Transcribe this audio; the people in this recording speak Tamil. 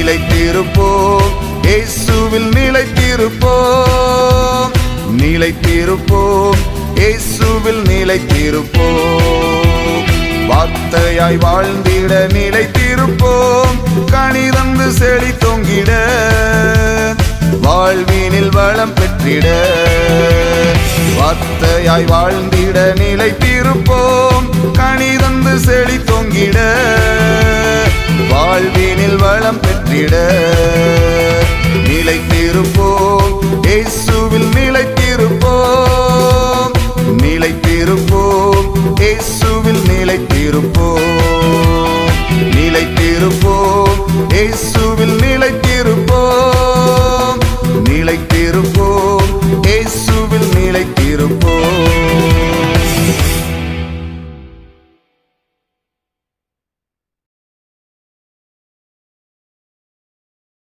நிலைத்திருப்போம் இயேசுவில் நிலைத்திருப்போம் நிலைத்திருப்போம் இயேசுவில் நிலைத்திருப்போம் வார்த்தையாய் வாழ்ந்திட நிலைத்திருப்போம் கணிதந்து செழி தொங்கிட வாழ்வினில் வளம் பெற்றிட வார்த்தையாய் வாழ்ந்திட நிலைத்திருப்போம் கணிதந்து செழி தொங்கிட வாழ்வினில் வளம் பெற்றிட நிலைத்திருப்போம் இயேசுவில் நிலைத்திருப்போம் நிலைத்திருப்போம் இயேசுவில் நிலைத்திருப்போம் நிலைத்திருப்போம் இயேசு